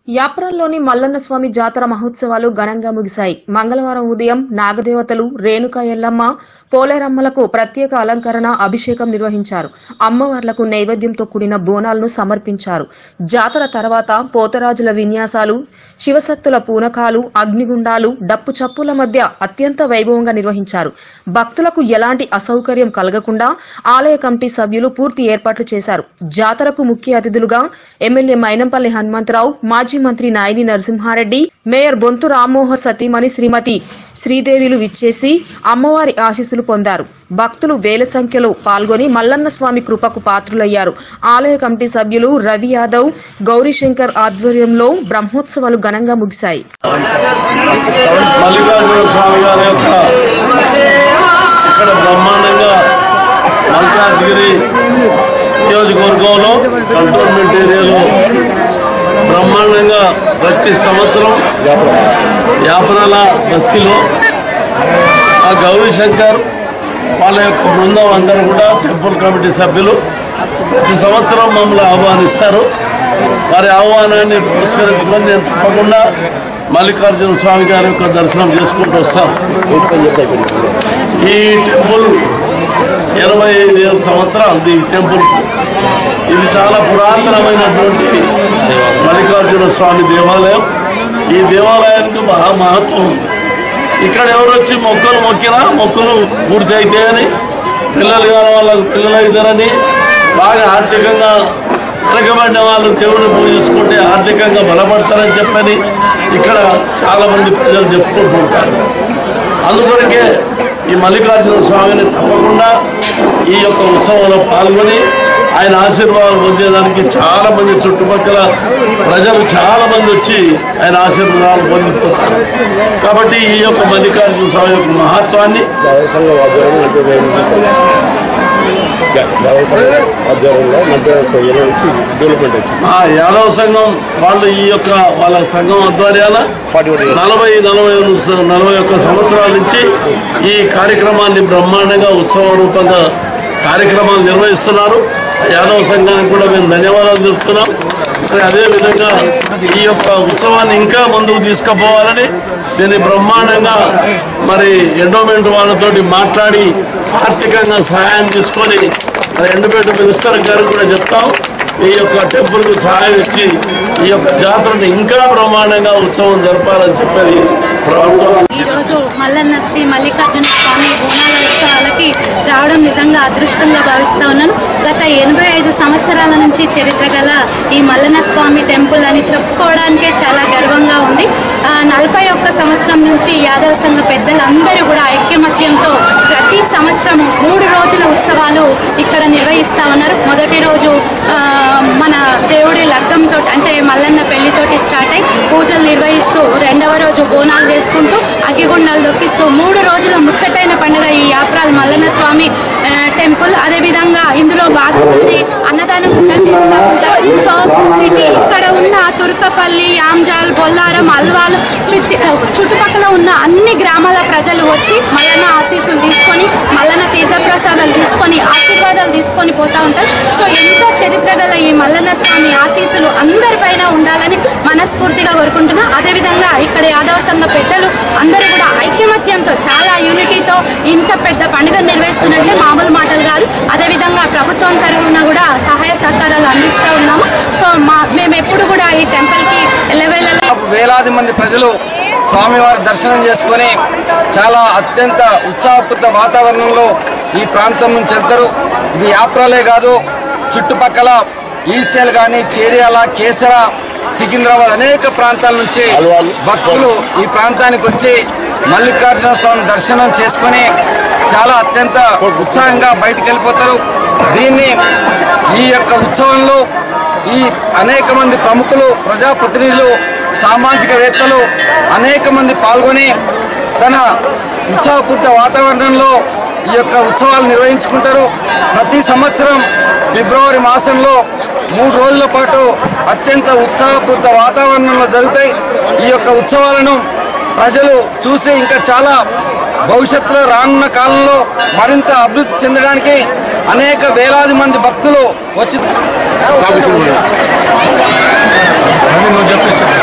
యాప్రాల్లోని మల్లన్న స్వామి జాతర మహోత్సవాలు ఘనంగా ముగిశాయి మంగళవారం ఉదయం నాగదేవతలు రేణుక ఎల్లమ్మ పోలేరమ్మలకు ప్రత్యేక అలంకరణ అభిషేకం నిర్వహించారు అమ్మవార్లకు నైవేద్యంతో కూడిన బోనాలను సమర్పించారు జాతర తర్వాత పోతరాజుల విన్యాసాలు శివసత్తుల పూనకాలు అగ్నిగుండాలు డప్పు చప్పుల మధ్య అత్యంత వైభవంగా నిర్వహించారు భక్తులకు ఎలాంటి అసౌకర్యం కలగకుండా ఆలయ కమిటీ సభ్యులు పూర్తి ఏర్పాట్లు చేశారు జాతరకు ముఖ్య అతిథులుగా ఎమ్మెల్యే మైనంపల్లి హనుమంతరావు మాజీ మంత్రి నాయని నరసింహారెడ్డి మేయర్ బొంతు రామ్మోహన్ సతీమణి శ్రీమతి శ్రీదేవిలు విచ్చేసి అమ్మవారి ఆశీస్సులు పొందారు భక్తులు వేల సంఖ్యలో పాల్గొని మల్లన్న స్వామి కృపకు పాత్రులయ్యారు ఆలయ కమిటీ సభ్యులు రవి యాదవ్ గౌరీశంకర్ ఆధ్వర్యంలో బ్రహ్మోత్సవాలు ఘనంగా ముగిశాయి మల్లికార్జున స్వామి గారి యొక్క ఇక్కడ బ్రహ్మాండంగా మల్కాజ్గిరి నియోజకవర్గంలో కంటోన్మెంట్ ఏరియాలో బ్రహ్మాండంగా ప్రతి సంవత్సరం యాపరాల బస్తీలో ఆ గౌరీ శంకర్ వాళ్ళ యొక్క బృందం అందరూ కూడా టెంపుల్ కమిటీ సభ్యులు ప్రతి సంవత్సరం మమ్మల్ని ఆహ్వానిస్తారు వారి ఆహ్వానాన్ని పురస్కరించుకొని నేను తప్పకుండా మల్లికార్జున స్వామి గారి యొక్క దర్శనం చేసుకుంటూ వస్తాను ఈ టెంపుల్ ఇరవై ఐదు సంవత్సరాలు ఈ టెంపుల్ ఇది చాలా పురాతనమైనటువంటి మల్లికార్జున స్వామి దేవాలయం ఈ దేవాలయానికి మహా మహత్వం ఉంది ఇక్కడ ఎవరు వచ్చి మొక్కలు మొక్కినా మొక్కలు పూర్తి అవుతాయని పిల్లలు కాని వాళ్ళకు పిల్లలు అవుతారని బాగా ఆర్థికంగా వెనకబడిన వాళ్ళు దేవుని పూజించుకుంటే ఆర్థికంగా బలపడతారని చెప్పని ఇక్కడ చాలా మంది ప్రజలు చెప్పుకుంటూ ఉంటారు అందుకొరకే ఈ మల్లికార్జున స్వామిని తప్పకుండా ఈ యొక్క ఉత్సవంలో పాల్గొని ఆయన ఆశీర్వాదాలు పొందేదానికి చాలా మంది చుట్టుపక్కల ప్రజలు చాలా మంది వచ్చి ఆయన ఆశీర్వాదాలు పొందిపోతారు కాబట్టి ఈ యొక్క మల్లికార్జున స్వామి యొక్క మహత్వాన్ని ఆధ్వర్యంలో నలభై ఒక్క ఇరవైకి డెవలప్మెంట్ వచ్చింది మా యాదవ సంఘం వాళ్ళు ఈ యొక్క వాళ్ళ సంఘం ఆధ్వర్యాన ఫార్టీ వన్ నలభై నలభై నలభై ఒక్క సంవత్సరాల నుంచి ఈ కార్యక్రమాన్ని బ్రహ్మాండంగా ఉత్సవ రూపంగా కార్యక్రమాలు నిర్వహిస్తున్నారు యాదవ సంఘానికి కూడా మేము ధన్యవాదాలు తెలుపుతున్నాం మరి అదేవిధంగా ఈ యొక్క ఉత్సవాన్ని ఇంకా ముందుకు తీసుకుపోవాలని దీన్ని బ్రహ్మాండంగా మరి ఎండోమెంట్ వాళ్ళతోటి మాట్లాడి ఆర్థికంగా సహాయం తీసుకొని మరి ఎండపేట మినిస్టర్ గారికి కూడా చెప్తాం ఈ యొక్క టెంపుల్కు సహాయం ఇచ్చి ఈ యొక్క జాతరను ఇంకా బ్రహ్మాండంగా ఉత్సవం జరపాలని చెప్పని ప్రభుత్వం ఈరోజు మల్లన్న శ్రీ మల్లికార్జున స్వామి బోనాల ఉత్సవాలకి రావడం నిజంగా అదృష్టంగా భావిస్తా ఉన్నాను గత ఎనభై ఐదు సంవత్సరాల నుంచి చరిత్ర గల ఈ మల్లన్న స్వామి టెంపుల్ అని చెప్పుకోవడానికే చాలా గర్వంగా ఉంది ఆ, నలభై ఒక్క సంవత్సరం నుంచి యాదవ సంఘ పెద్దలందరూ కూడా ఐక్యమత్యంతో ప్రతి సంవత్సరం మూడు రోజుల ఉత్సవాలు ఇక్కడ నిర్వహిస్తా ఉన్నారు మొదటి రోజు ఆ, మన దేవుడి లగ్గంతో అంటే మల్లన్న పెళ్లితోటి స్టార్ట్ అయి పూజలు నిర్వహిస్తూ రెండవ రోజు బోనాలు చేసుకుంటూ అగ్గిగుండాలు దొక్కిస్తూ మూడు రోజుల ముచ్చటైన పండుగ ఈ యాప్రాల్ మల్లన్న స్వామి ఆ, టెంపుల్ అదేవిధంగా ఇందులో భాగంగానే అన్నదానం కూడా చేస్తూ ఉంటారు సో సిటీ ఇక్కడ ఉన్న తుర్కపల్లి యామ్జాల్ బొల్లారం అల్వాల్ చుట్టి ఆ, చుట్టుపక్కల ఉన్న అన్ని గ్రామాల ప్రజలు వచ్చి మల్లన్న ఆశీస్సులు తీసుకొని మల్లన్న తీర్థప్రసాదాలు తీసుకొని ఆశీర్వాదాలు తీసుకొని పోతా ఉంటారు సో ఎంతో చరిత్ర గల ఈ మల్లన్న స్వామి ఆశీస్సులు అందరిపైన ఉండాలని మనస్ఫూర్తిగా కోరుకుంటున్నా అదేవిధంగా ఇక్కడ యాదవ సంఘ పెద్దలు అందరూ కూడా ఐక్యమత్యంతో చాలా యూనిటీతో ఇంత పెద్ద పండుగ నిర్వహిస్తున్నట్లే మామూలు మాటలు కాదు అదేవిధంగా ప్రభుత్వం తరఫున కూడా సహాయ సహకారాలు అందిస్తూ ఉన్నాము సో మా మేము ఎప్పుడు కూడా ఈ టెంపుల్కి ఎల్లవేళలా దాదాపు వేలాది మంది ప్రజలు స్వామివారి దర్శనం చేసుకొని చాలా అత్యంత ఉత్సాహపూరిత వాతావరణంలో ఈ ప్రాంతం నుంచి వెళ్తారు ఇది యాప్రాలే కాదు చుట్టుపక్కల ఈసెల్ కానీ చేర్యాల కేసర సికింద్రాబాద్ అనేక ప్రాంతాల నుంచి భక్తులు ఈ ప్రాంతానికి వచ్చి మల్లికార్జున స్వామి దర్శనం చేసుకొని చాలా అత్యంత ఉత్సాహంగా బయటికి వెళ్ళిపోతారు దీన్ని ఈ యొక్క ఉత్సవంలో ఈ అనేక మంది ప్రముఖులు ప్రజాప్రతినిధులు సామాజికవేత్తలు అనేక మంది పాల్గొని తన ఉత్సాహపూరిత వాతావరణంలో ఈ యొక్క ఉత్సవాలు నిర్వహించుకుంటారు ప్రతి సంవత్సరం ఫిబ్రవరి మాసంలో మూడు రోజుల పాటు అత్యంత ఉత్సాహపూరిత వాతావరణంలో జరుగుతాయి ఈ యొక్క ఉత్సవాలను ప్రజలు చూసి ఇంకా చాలా భవిష్యత్తులో రానున్న కాలంలో మరింత అభివృద్ధి చెందడానికి అనేక వేలాది మంది భక్తులు వచ్చి నువ్వు చెప్పేసి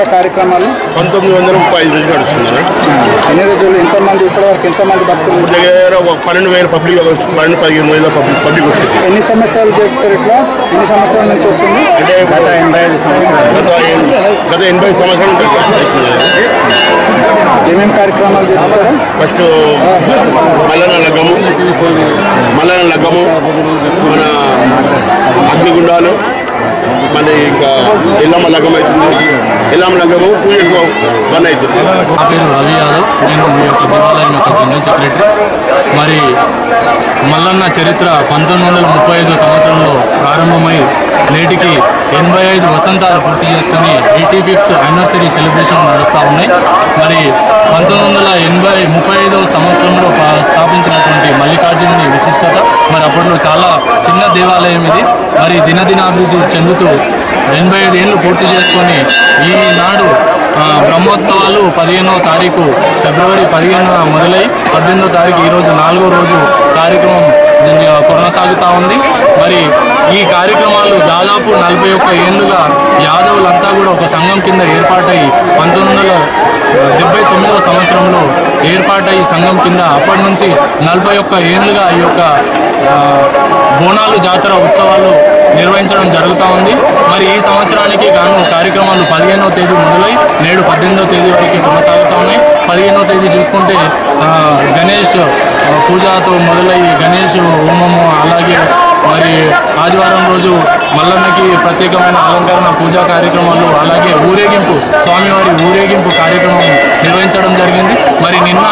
నడుస్తున్నాయి కార్యక్రమాలు పంతొమ్మిది వందల ముప్పై ఐదు నుంచి నడుస్తున్నాను ఎన్ని రోజులు ఎంతమంది ఇప్పటివరకు ఎంతమంది భక్తులు దగ్గర ఒక పన్నెండు వేల పబ్లిక్ పన్నెండు పదిహేను వేల పబ్లిక్ పబ్లిక్ వచ్చింది ఎన్ని సంవత్సరాలు చెప్తారు ఇట్లా ఎన్ని సంవత్సరాల నుంచి వస్తుంది అంటే గత ఎనభై ఐదు సంవత్సరాలు గత ఎన్- గత ఎనభై సంవత్సరాల నుంచి అవుతున్నది. ఏమేమి కార్యక్రమాలు చేస్తారు ఫస్ట్ మల్లన లగ్గము మల్లన లగ్గము మన అగ్నిగుండాలు మన ఇంకా ఎల్లమ్మ లగ్గం అవుతుంది ఎల్లమ్మ లగ్గము టూ ఇయర్స్ వన్ అవుతుంది నా పేరు రవి యాదవ్ నేను మీ యొక్క దేవాలయం యొక్క జనరల్ సెక్రటరీ మరి మల్లన్న చరిత్ర పంతొమ్మిది వందల ముప్పై ఐదు సంవత్సరంలో ప్రారంభమై నేటికి ఎనభై ఐదు వసంతాలు పూర్తి చేసుకొని ఎయిటీ ఫిఫ్త్ యానివర్సరీ సెలబ్రేషన్ నడుస్తూ ఉన్నాయి మరి పంతొమ్మిది వందల ఎనభై ముప్పై ఐదవ సంవత్సరంలో పా- స్థాపించినటువంటి మల్లికార్జునుని విశిష్టత మరి అప్పట్లో చాలా చిన్న దేవాలయం ఇది మరి దినదినాభివృద్ధి చెందుతూ ఎనభై ఐదు ఏళ్ళు పూర్తి చేసుకొని ఈనాడు ఆ, బ్రహ్మోత్సవాలు పదిహేనవ తారీఖు ఫిబ్రవరి పదిహేను మొదలై పద్దెనిమిదో తారీఖు ఈరోజు నాలుగో రోజు కార్యక్రమం దీన్ని కొనసాగుతూ ఉంది మరి ఈ కార్యక్రమాలు దాదాపు నలభై ఒక్క ఏళ్ళుగా యాదవులంతా కూడా ఒక సంఘం కింద ఏర్పాటై పంతొమ్మిది వందల డెబ్బై తొమ్మిదవ సంవత్సరంలో ఏర్పాటై సంఘం కింద అప్పటి నుంచి నలభై ఒక్క ఏళ్ళుగా ఈ యొక్క ఆ, బోనాలు జాతర ఉత్సవాలు నిర్వహించడం జరుగుతూ ఉంది మరి ఈ సంవత్సరానికి గాను కార్యక్రమాలు పదిహేనవ తేదీ మొదలై నేడు పద్దెనిమిదవ తేదీ వరకు కొనసాగుతూ ఉన్నాయి పదిహేనవ తేదీ చూసుకుంటే ఆ, గణేష్ ఆ, పూజతో మొదలై గణేష్ హోమము అలాగే మరి ఆదివారం రోజు మల్లన్నకి ప్రత్యేకమైన అలంకరణ పూజా కార్యక్రమాలు అలాగే ఊరేగింపు స్వామివారి ఊరేగింపు కార్యక్రమం నిర్వహించడం జరిగింది మరి నిన్న